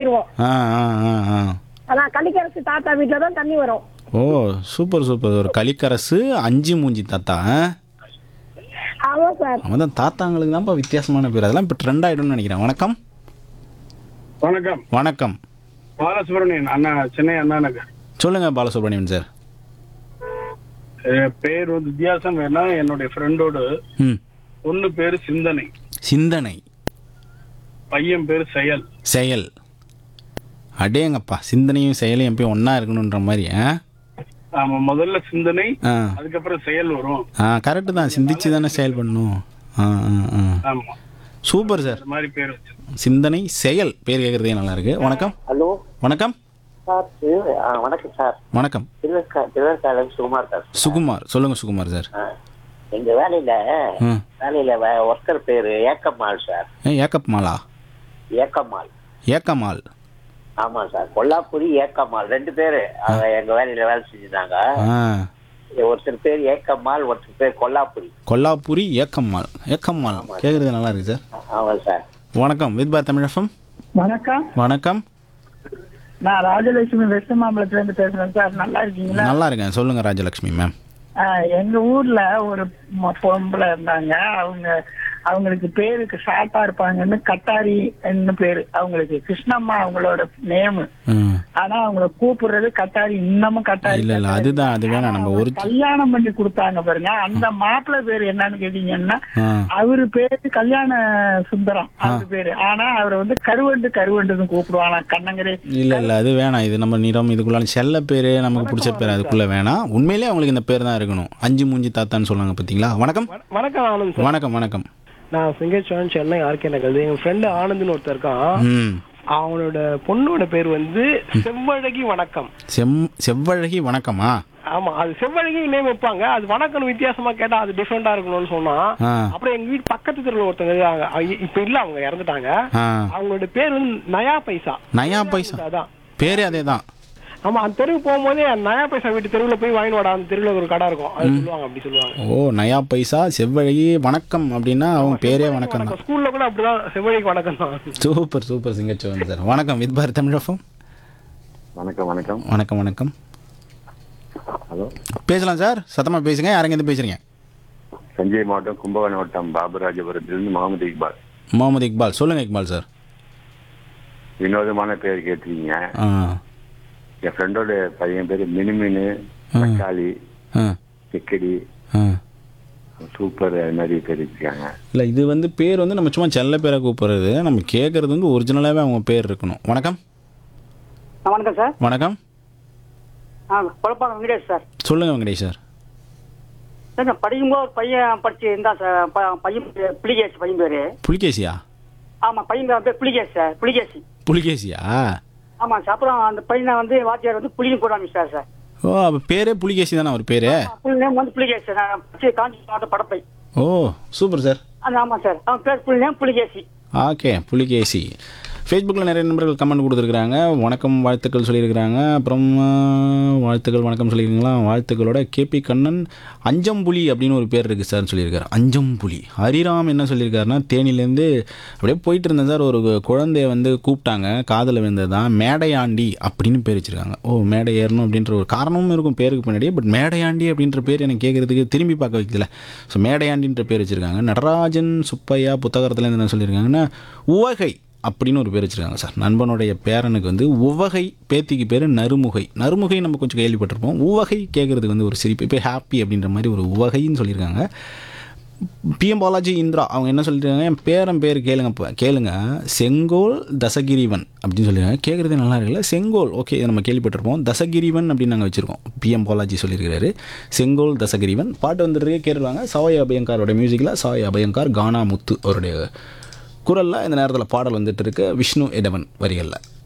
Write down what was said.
ஊத்திடுவோம் ஆ ஆ ஆ ஆ அதான் கள்ளிக்கரசு தாத்தா வீட்டுல தான் தண்ணி வரும் ஓ சூப்பர் சூப்பர் ஒரு களிக்கரசு அஞ்சு மூஞ்சி தாத்தா ஆ? ஆமா சார் அவன் தான் தாத்தாங்களுக்கு தான்ப்பா வித்தியாசமான பேர் அதெல்லாம் இப்போ ட்ரெண்ட் ஆகிடும்னு நினைக்கிறேன் வணக்கம் வணக்கம் வணக்கம் பாலசுப்ரமணியன் அண்ணா சென்னை அண்ணா நகர் சொல்லுங்கள் பாலசுப்ரமணியன் சார் என் பேர் வந்து வித்தியாசம் வேணா என்னுடைய ஃப்ரெண்டோட ம் பொண்ணு பேரு சிந்தனை சிந்தனை பையன் பேரு செயல் செயல் அடேங்கப்பா சிந்தனையும் செயலையும் எப்பயும் ஒன்றா இருக்கணுன்ற மாதிரி ஆ ஆமா முதல்ல சிந்தனை ஆ அதுக்கப்புறம் செயல் வரும் ஆ கரெக்டு தான் சிந்திச்சு தானே செயல் பண்ணணும் ஆ ஆ ஆ ஆமா சூப்பர் சார் அது மாதிரி பேர் வச்சு சிந்தனை செயல் பேர் கேட்குறதே நல்லா இருக்கு வணக்கம் ஹலோ வணக்கம் சார் திரு- ஆ, வணக்கம் சார் வணக்கம் திருவக்கா திருவக்காலம் சுகுமார் சார் சுகுமார் சொல்லுங்க சுகுமார் சார் ஆ, எங்க வேலையில ம் வேலையில வே- ஒருத்தர் பேரு ஏக்கம்மாள் சார் ஏ ஏக்கப் மாலா ஏக்கம்மாள் ஏக்கமால் ஆமா சார் கொல்லாப்புரி ஏக்கம்மாள் ரெண்டு பேரு அவங்க எங்க வேலையில வேலை செஞ்சுட்டாங்க ஆ ஒருத்தர் பேர் ஏக்கம்மாள் ஒருத்தர் பேர் கொல்லாப்புரி கொல்லாபுரி ஏக்கம்மாள் ஏக்கம்மாள் கேட்குறது நல்லா இருக்கு சார் ஆமா சார் வணக்கம் வித் பார் தமிழகம் வணக்கம் வணக்கம் நான் ராஜலட்சுமி வெஸ்ட் மாம்பலத்துல இருந்து பேசுறேன் சார் நல்லா இருக்கீங்களா நல்லா இருக்கேன் சொல்லுங்க ராஜலட்சுமி மேம் ஆஹ், எங்க ஊர்ல ஒரு ம- பொம்பளை இருந்தாங்க அவங்க அவங்களுக்கு பேருக்கு ஷார்ட்டா இருப்பாங்கன்னு கட்டாரி என்ன பேரு அவங்களுக்கு கிருஷ்ணம்மா அவங்களோட நேமு ம் ஆனா அவங்கள கூப்பிடுறது கட்டாரி இன்னமும் கட்டாரி இல்ல இல்ல அதுதான் அது வேணாம் நம்ம ஒரு கல்யாணம் பண்ணி கொடுத்தாங்க பாருங்க அந்த மாப்பிள்ளை பேரு என்னன்னு கேட்டீங்கன்னா ஆ அவரு பேரு கல்யாண சுந்தரம் அவரு பேரு ஆனா அவரை வந்து கருவண்டு கருவண்டுன்னு கூப்பிடுவாங்க கண்ணங்கரே இல்ல இல்ல அது வேணாம் இது நம்ம நிறம் இதுக்குள்ள செல்ல பேரு நமக்கு பிடிச்ச பேர் அதுக்குள்ள வேணாம் உண்மையிலேயே அவங்களுக்கு இந்த பேர் தான் இருக்கணும் அஞ்சு மூஞ்சி தாத்தான்னு சொன்னாங்க பாத்தீங்களா வணக்கம் வணக்கம் ஆனந்த் சார் வணக்கம் வணக்கம் நான் சிங்கச்சோழன் சென்னை ஆர்கே நகர் எங்க ஃப்ரெண்டு ஆனந்த்னு ஒருத்தர் இருக்கான் ம் அவனோட பொண்ணோட பேர் வந்து செவ்வழகி வணக்கம் செம் செவ்வழகி வணக்கமா ஆமா அது செவ்வழகி நேம் வைப்பாங்க அது வணக்கம் வித்தியாசமா கேட்டா அது டிஃப்ரெண்டா இருக்கணும்னு சொன்னா ஆ அப்புறம் எங்க வீட்டு பக்கத்து தெருவில் ஒருத்தங்க இருக்காங்க. அவங்க இப்ப இல்ல அவங்க இறந்துட்டாங்க ஆ அவங்களோட பேர் வந்து நயா பைசா நயா பைசா அதான் பேரே அதே தான் ஆமா அந்த தெருவுக்கு போகும்போதே நயா பைசா வீட்டு தெருவுல போய் வாங்கி வாடா அந்த தெருவுல ஒரு கடை இருக்கும் அது சொல்லுவாங்க அப்படி சொல்லுவாங்க ஓ நயா பைசா செவ்வழகி வணக்கம் அப்படின்னா அவங்க பேரே வணக்கம் தான் ஸ்கூல்ல கூட அப்படிதான் செவ்வழிக்கு வணக்கம் தான் சூப்பர் சூப்பர் சிங்கச்சோன் சார் வணக்கம் வித் பார் தமிழகம் வணக்கம் வணக்கம் வணக்கம் வணக்கம் ஹலோ பேசலாம் சார் சத்தமா பேசுங்க யாருங்க இருந்து பேசுறீங்க சஞ்சய் மாவட்டம் கும்பகோணம் வட்டம் பாபுராஜபுரத்திலிருந்து முகமது இக்பால் முகமது இக்பால் சொல்லுங்க இக்பால் சார் வினோதமான பேர் கேட்டிருக்கீங்க ஆ என் ஃப்ரெண்டோட பையன் பேர் மினுமினு தக்காளி ஆ சிக்கடி ஆ சூப்பர் அது மாதிரி பேர் வச்சிருக்காங்க இல்லை இது வந்து பேர் வந்து நம்ம சும்மா செல்ல பேரை கூப்பிடுறது நம்ம கேட்குறது வந்து ஒரிஜினலாகவே அவங்க பேர் இருக்கணும் வணக்கம் வணக்கம் சார் வணக்கம் ஆ குழப்பாங்க வெங்கடேஷ் சார் சொல்லுங்க வெங்கடேஷ் சார் சார் நான் படிக்கும்போது ஒரு பையன் படிச்சு இருந்தா சார் ப- பையன் பேரு புலிகேசி பையன் பேரு புலிகேசியா ஆமா பையன் பேர் புலிகேசி சார் புலிகேசி புலிகேசியா ஆமா சார் அப்புறம் அந்த பையனை வந்து வாத்தியார் வந்து புலியும் போட ஆரம்பிச்சார் சார் ஓ அப்போ பேரே புலிகேசி தானே அவர் பேர் புல் நேம் வந்து புலிகேசி சார் நான் படிச்சு காஞ்சி மாவட்ட படப்பை ஓ சூப்பர் சார் அது ஆமா சார் அவன் பேர் full name Pulikesi okay Pulikesi ஃபேஸ்புக்கில் நிறைய நண்பர்கள் கமெண்ட் கொடுத்துருக்குறாங்க வணக்கம் வாழ்த்துக்கள் சொல்லியிருக்கிறாங்க அப்புறம் ஆ, வாழ்த்துக்கள் வணக்கம் சொல்லியிருக்கீங்களா வாழ்த்துக்களோட கேபி கண்ணன் அஞ்சம்புலி அப்படின்னு ஒரு பேர் இருக்குது சார் சொல்லியிருக்காரு அஞ்சம்புலி ஹரிராம் என்ன சொல்லியிருக்காருன்னா தேனிலேருந்து அப்படியே போயிட்டு இருந்தேன் சார் ஒரு குழந்தைய வந்து கூப்பிட்டாங்க காதில் விழுந்தது தான் மேடையாண்டி அப்படின்னு பேர் வச்சுருக்காங்க ஓ மேடை ஏறணும் அப்படின்ற ஒரு காரணமும் இருக்கும் பேருக்கு பின்னாடி பட் மேடையாண்டி அப்படின்ற பேர் எனக்கு கேட்குறதுக்கு திரும்பி பார்க்க வைக்கல ஸோ மேடையாண்டின்ற பேர் வச்சுருக்காங்க நடராஜன் சுப்பையா புத்தகத்தில் என்ன சொல்லியிருக்காங்கன்னா உவகை அப்படின்னு ஒரு பேர் வச்சுருக்காங்க சார் நண்பனுடைய பேரனுக்கு வந்து உவகை பேத்திக்கு பேர் நறுமுகை நறுமுகை நம்ம கொஞ்சம் கேள்விப்பட்டிருப்போம் உவகை கேட்குறதுக்கு வந்து ஒரு சிரிப்பு இப்போ ஹாப்பி அப்படின்ற மாதிரி ஒரு உவகைன்னு சொல்லியிருக்காங்க பிஎம் பாலாஜி இந்திரா அவங்க என்ன சொல்லியிருக்காங்க என் பேரன் பேர் கேளுங்க இப்போ கேளுங்க செங்கோல் தசகிரிவன் அப்படின்னு சொல்லியிருக்காங்க கேட்குறதே நல்லா இருக்குல்ல செங்கோல் ஓகே இதை நம்ம கேள்விப்பட்டிருப்போம் தசகிரிவன் அப்படின்னு நாங்கள் வச்சுருக்கோம் பிஎம் பாலாஜி சொல்லியிருக்காரு செங்கோல் தசகிரிவன் பாட்டு வந்துட்டு கேட்டுருவாங்க சாய் அபயங்காரோட மியூசிக்கில் சாய் அபயங்கார் கானா முத்து அவருடைய குரலில் இந்த நேரத்தில் பாடல் வந்துட்டு இருக்கு விஷ்ணு எடவன் வரிகளில்